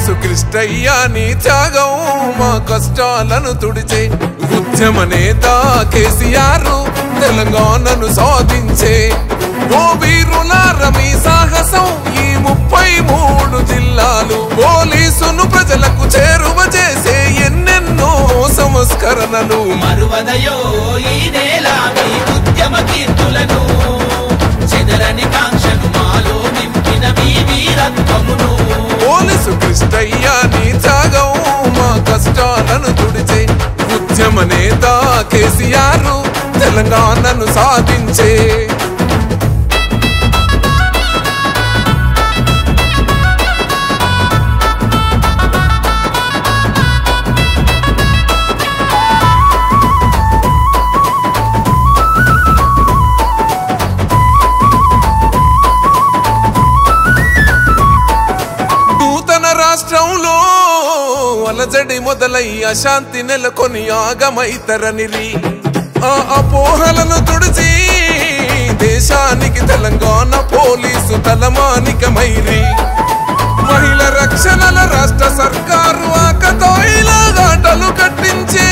police Krishnaiah నీ త్యాగం మా కష్టాలను తుడిచే ఉద్యమ నేత కేసీఆర్ తెలంగాణను సాధించే ఓ వీరులార మీ సాహసం ఈ ముప్పై మూడు జిల్లాలు పోలీసును ప్రజలకు చేరువ చేసే ఎన్నెన్నో సంస్కరణలు మరువదయో ఈ నేల మీ ఉద్యమ కీర్తులను చెదరని కాంక్షను మాలో నింపిన మీ వీరత్వమును పోలీసు కృష్ణయ్య నీ త్యాగం మా కష్టాలను తుడిచే ఉద్యమ నేత కేసీఆర్ తెలంగాణను సాధించే నూతన రాష్ట్రంలో అలజడి మొదలై అశాంతి నెలకొని ఆగమైతరనిరి ఆ అపోహలను తుడిచి దేశానికి తెలంగాణ పోలీసు తలమానికమైరి మహిళ రక్షణల రాష్ట్ర సర్కారు ఆకతాయిలాగాటలు కట్టించే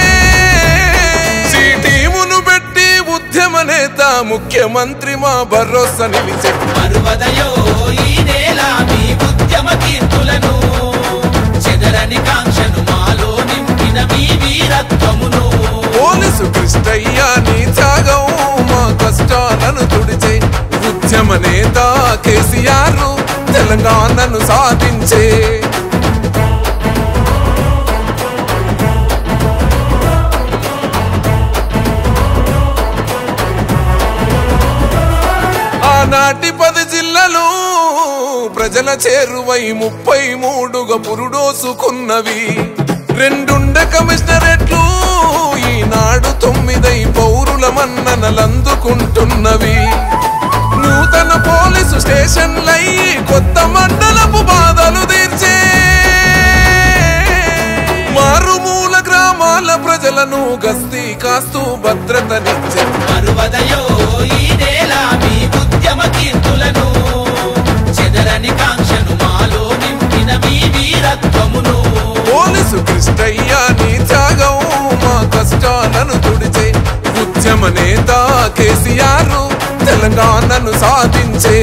టీమును పెట్టి ఉద్యమ నేత ముఖ్యమంత్రి మా భరోసా నిలిచే మరువదయో ఈ నేల మీ ఉద్యమ కీర్తులను చెదరని కాంక్షను మాలో నింపిన మీ వీరత్వమును పోలీసు కృష్ణయ్య నీ త్యాగం మా కష్టాలను తుడిచే ఉద్యమ నేత కేసీఆర్ తెలంగాణను సాధించే ఆనాటి పది జిల్లాలు ప్రజల చేరువై ముప్పై మూడుగా పురుడోసుకున్నవి రెండుండ కమిషనరేట్లు ఈనాడు తొమ్మిదై పౌరుల మన్ననలందుకుంటున్నవి నూతన పోలీసు స్టేషన్లై కొత్త మండలపు బాధలు తీర్చే మారుమూల గ్రామాల ప్రజలను గస్తీ కాస్తూ భద్రతనిచ్చే మరువదయో ఈ నేల మీ ఉద్యమ కీర్తులను చెదరని కాంక్షను మాలో నింపిన మీ వీరత్వమును పోలీసు కృష్ణయ్య నీ త్యాగం మా కష్టాలను తుడిచే ఉద్యమ నేత కేసీఆర్ తెలంగాణను సాధించే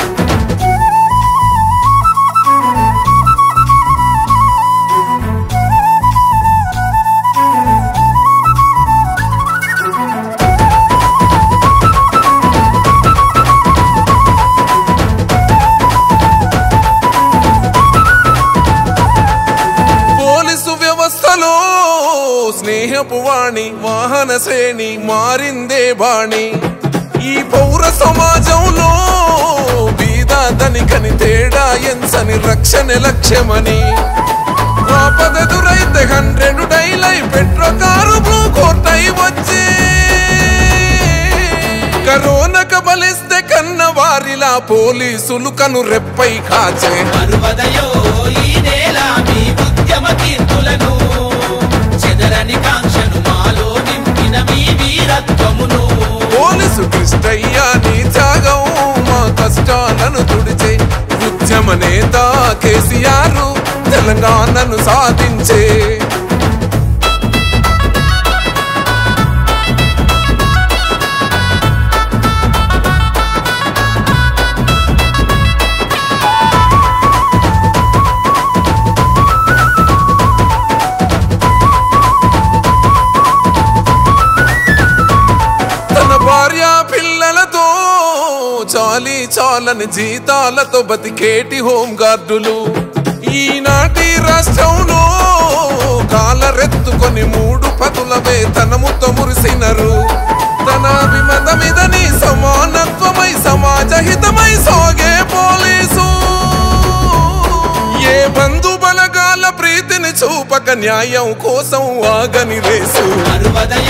పోలీసు వ్యవస్థలో స్నేహపు వాణి వాహన శ్రేణి మారిందే బాణి ఈ పౌర సమాజంలో బీద ధనికని తేడా ఎంచని రక్షణ లక్ష్యమని ఆపదెదురైతే హండ్రెడ్ డైలై పెట్రో కారు బ్లూ కోర్టై వచ్చే కరోనాకు బలిస్తే కన్న వారిలా పోలీసులు కను రెప్పై కాచే మరువదయో ఈ నేల మీ ఉద్యమ కీర్తులను చెదరని కాంక్షను మాలో నింపిన మీ వీరత్వమును పోలీసు కృష్ణయ్య నీ త్యాగం మా కష్టాలను తుడిచే ఉద్యమ నేత కేసీఆర్ తెలంగాణను సాధించే తన భార్య పిల్లలతో చాలి చాలని జీతాలతో బతికేటి హోం గార్డులు ఈనాటి రాష్ట్రంలో కాలరెత్తుకొని మూడు పదుల వేతనముతో మురిసినరు తన విమతమిదని సమానత్వమై సమాజ హితమై సాగే పోలీసు ఏ బంధు బలగాల ప్రీతిని చూపక న్యాయం కోసం ఆగని రేసు మరువదయ